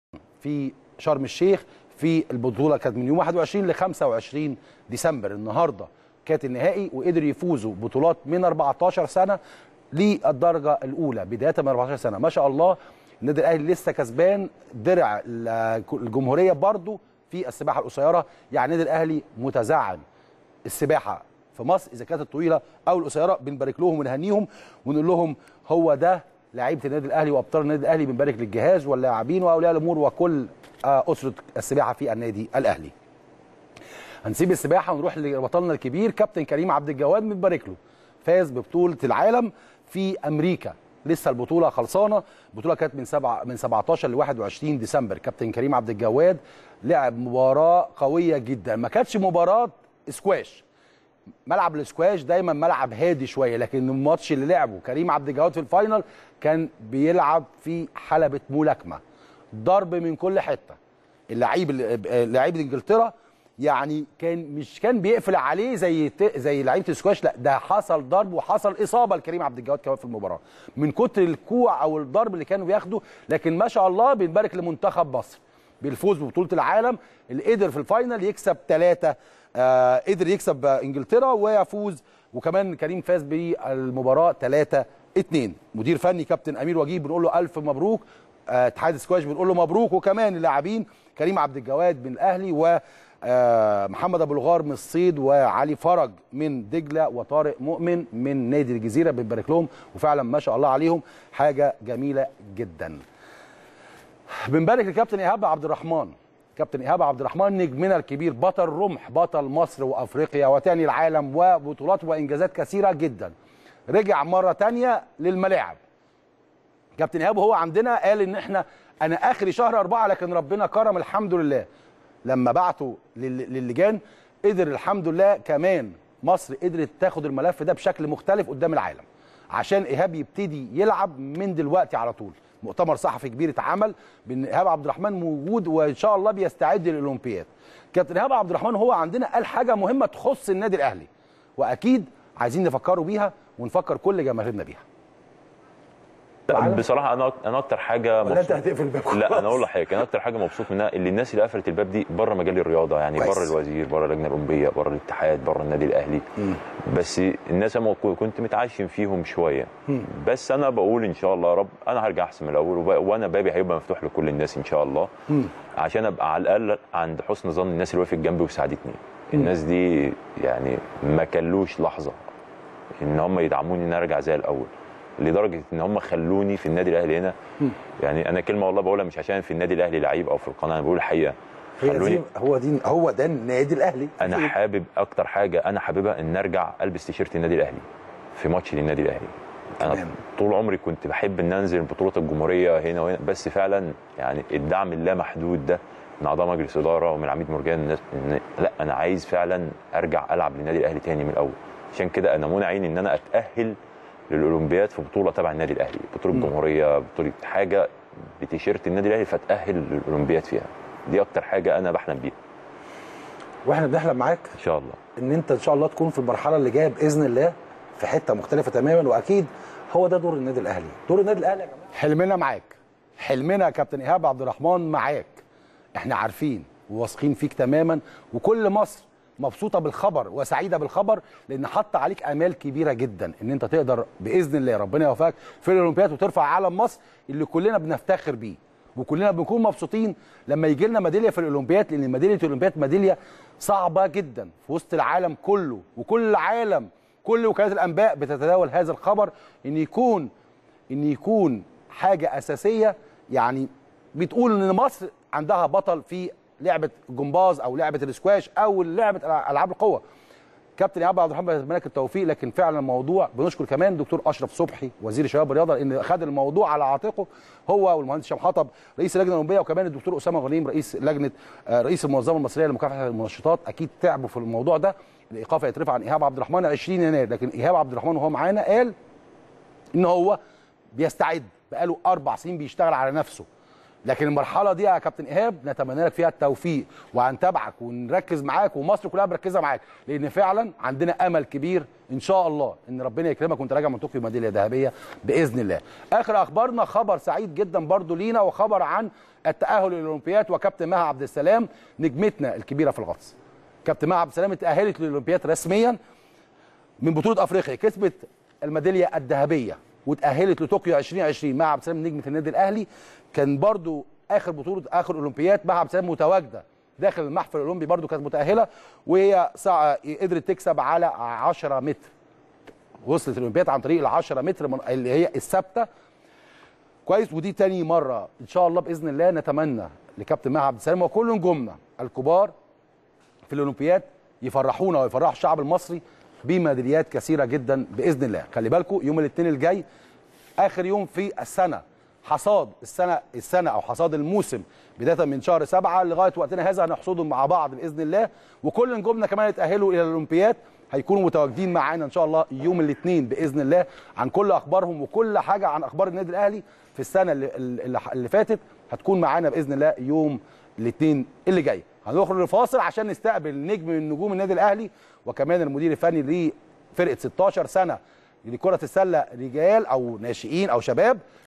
في شرم الشيخ في البطوله كانت من يوم 21 ل 25 ديسمبر النهارده كانت النهائي وقدر يفوزوا بطولات من 14 سنه للدرجه الاولى بدايه من 14 سنه ما شاء الله النادي الاهلي لسه كسبان درع الجمهوريه برضو في السباحه القصيره يعني النادي الاهلي متزعم السباحه في مصر اذا كانت الطويله او القصيره بنبارك لهم ونهنيهم ونقول لهم هو ده لعيبه النادي الاهلي وابطال النادي الاهلي بنبارك للجهاز واللاعبين واولياء الامور وكل اسره السباحه في النادي الاهلي. هنسيب السباحه ونروح لبطلنا الكبير كابتن كريم عبد الجواد بنبارك له فاز ببطوله العالم في امريكا لسه البطوله خلصانه البطوله كانت من سبعة من 17 ل 21 ديسمبر كابتن كريم عبد الجواد لعب مباراه قويه جدا ما كانتش مباراه سكواش ملعب السكواش دايما ملعب هادي شويه لكن الماتش اللي لعبه كريم عبد الجواد في الفاينل كان بيلعب في حلبه ملاكمه ضرب من كل حته اللعيب لعيبه انجلترا يعني كان مش كان بيقفل عليه زي زي لعيبه السكواش لا ده حصل ضرب وحصل اصابه لكريم عبد الجواد كمان في المباراه من كتر الكوع او الضرب اللي كانوا بياخده لكن ما شاء الله بنبارك لمنتخب مصر بالفوز ببطوله العالم اللي قدر في الفاينل يكسب ثلاثه آه قدر يكسب انجلترا ويفوز وكمان كريم فاز بالمباراه 3 2 مدير فني كابتن امير وجيه بنقول له الف مبروك اتحاد آه سكواش بنقول له مبروك وكمان اللاعبين كريم عبد الجواد من الاهلي و آه محمد ابو الغار من الصيد وعلي فرج من دجله وطارق مؤمن من نادي الجزيره بنبارك لهم وفعلا ما شاء الله عليهم حاجه جميله جدا. بنبارك لكابتن ايهاب عبد الرحمن كابتن ايهاب عبد الرحمن نجمنا الكبير بطل رمح بطل مصر وافريقيا وتاني العالم وبطولات وانجازات كثيره جدا. رجع مره تانية للملاعب. كابتن ايهاب هو عندنا قال ان احنا انا اخري شهر اربعه لكن ربنا كرم الحمد لله. لما بعتوا للجان قدر الحمد لله كمان مصر قدرت تاخد الملف ده بشكل مختلف قدام العالم عشان ايهاب يبتدي يلعب من دلوقتي على طول مؤتمر صحفي كبير اتعمل بان ايهاب عبد الرحمن موجود وان شاء الله بيستعد للاولمبياد كابتن ايهاب عبد الرحمن هو عندنا قال حاجه مهمه تخص النادي الاهلي واكيد عايزين نفكروا بيها ونفكر كل جماهيرنا بيها بصراحه انا انا اكتر حاجه ولا انت هتقفل الباب لا انا اقول لحضرتك انا اكتر حاجه مبسوط منها اللي الناس اللي قفلت الباب دي بره مجال الرياضه يعني بره الوزير بره اللجنه الاولمبيه بره الاتحاد بره النادي الاهلي مم. بس الناس انا كنت متعشم فيهم شويه مم. بس انا بقول ان شاء الله يا رب انا هرجع احسن من الاول وانا بابي هيبقى مفتوح لكل الناس ان شاء الله مم. عشان ابقى على الاقل عند حسن ظن الناس اللي وقفت جنبي وساعدتني الناس دي يعني ما كلوش لحظه ان هم يدعموني ان ارجع زي الاول لدرجه ان هم خلوني في النادي الاهلي هنا يعني انا كلمه والله بقولها مش عشان في النادي الاهلي لعيب او في القناه انا بقول الحقيقه هي دي هو دي هو ده النادي الاهلي انا حابب اكتر حاجه انا حاببها ان ارجع البس تيشيرت النادي الاهلي في ماتش للنادي الاهلي انا تمام. طول عمري كنت بحب ان انزل بطوله الجمهوريه هنا وهنا بس فعلا يعني الدعم اللامحدود ده من اعضاء مجلس اداره ومن عميد مرجان الناس إن لا انا عايز فعلا ارجع العب للنادي الاهلي تاني من الاول عشان كده انا منى عيني ان انا اتاهل للاولمبياد في بطوله تبع النادي الاهلي بطوله الجمهوريه بطوله حاجه بتيشيرت النادي الاهلي فاتاهل للاولمبياد فيها دي اكتر حاجه انا بحلم بيها واحنا بنحلم معاك ان شاء الله ان انت ان شاء الله تكون في المرحله اللي جايه باذن الله في حته مختلفه تماما واكيد هو ده دور النادي الاهلي دور النادي الاهلي يا جماعه حلمنا معاك حلمنا يا كابتن ايهاب عبد الرحمن معاك احنا عارفين وواثقين فيك تماما وكل مصر مبسوطه بالخبر وسعيده بالخبر لان حط عليك امال كبيره جدا ان انت تقدر باذن الله ربنا يوفقك في الاولمبياد وترفع علم مصر اللي كلنا بنفتخر بيه وكلنا بنكون مبسوطين لما يجي لنا ميداليه في الاولمبياد لان ميداليه الاولمبياد ميداليه صعبه جدا في وسط العالم كله وكل العالم كل وكالات الانباء بتتداول هذا الخبر ان يكون ان يكون حاجه اساسيه يعني بتقول ان مصر عندها بطل في لعبه الجمباز او لعبه الاسكواش او لعبه العاب القوه كابتن ايهاب عبد الرحمن بتمنى لك التوفيق لكن فعلا الموضوع بنشكر كمان دكتور اشرف صبحي وزير الشباب والرياضه ان خد الموضوع على عاتقه هو والمهندس هشام حطب رئيس اللجنه الاولمبيه وكمان الدكتور اسامه غنيم رئيس لجنه رئيس المنظمه المصريه لمكافحه المنشطات اكيد تعبوا في الموضوع ده الايقاف هيترفع عن ايهاب عبد الرحمن 20 يناير لكن ايهاب عبد الرحمن وهو معانا قال ان هو بيستعد بقاله اربع سنين بيشتغل على نفسه لكن المرحله دي يا كابتن ايهاب نتمنى لك فيها التوفيق وهنتابعك ونركز معاك ومصر كلها مركزه معاك لان فعلا عندنا امل كبير ان شاء الله ان ربنا يكرمك وانت راجع من طوكيو ميداليه ذهبيه باذن الله. اخر اخبارنا خبر سعيد جدا برضو لينا وخبر عن التاهل للاولمبياد وكابتن مها عبد السلام نجمتنا الكبيره في الغطس. كابتن مها عبد السلام اتاهلت للاولمبياد رسميا من بطوله افريقيا كسبت الميداليه الذهبيه وتاهلت لطوكيو 2020 مع عبد السلام نجمه النادي الاهلي كان برضو اخر بطوله اخر اولمبياد مع عبد السلام متواجده داخل المحفل الاولمبي برضو كانت متاهله وهي ساعة قدرت تكسب على 10 متر وصلت الاولمبياد عن طريق ال 10 متر من اللي هي الثابته كويس ودي تاني مره ان شاء الله باذن الله نتمنى لكابتن مها عبد السلام وكل نجومنا الكبار في الاولمبياد يفرحونا ويفرحوا الشعب المصري بميداليات كثيره جدا باذن الله خلي بالكم يوم الاثنين الجاي اخر يوم في السنه حصاد السنه السنه او حصاد الموسم بدايه من شهر سبعة لغايه وقتنا هذا هنحصده مع بعض باذن الله وكل نجومنا كمان يتاهلوا الى الاولمبياد هيكونوا متواجدين معانا ان شاء الله يوم الاثنين باذن الله عن كل اخبارهم وكل حاجه عن اخبار النادي الاهلي في السنه اللي, اللي, اللي فاتت هتكون معانا باذن الله يوم الاثنين اللي جاي هنخرج لفاصل عشان نستقبل نجم من نجوم النادي الاهلي وكمان المدير الفني لفرقه 16 سنه لكره السله رجال او ناشئين او شباب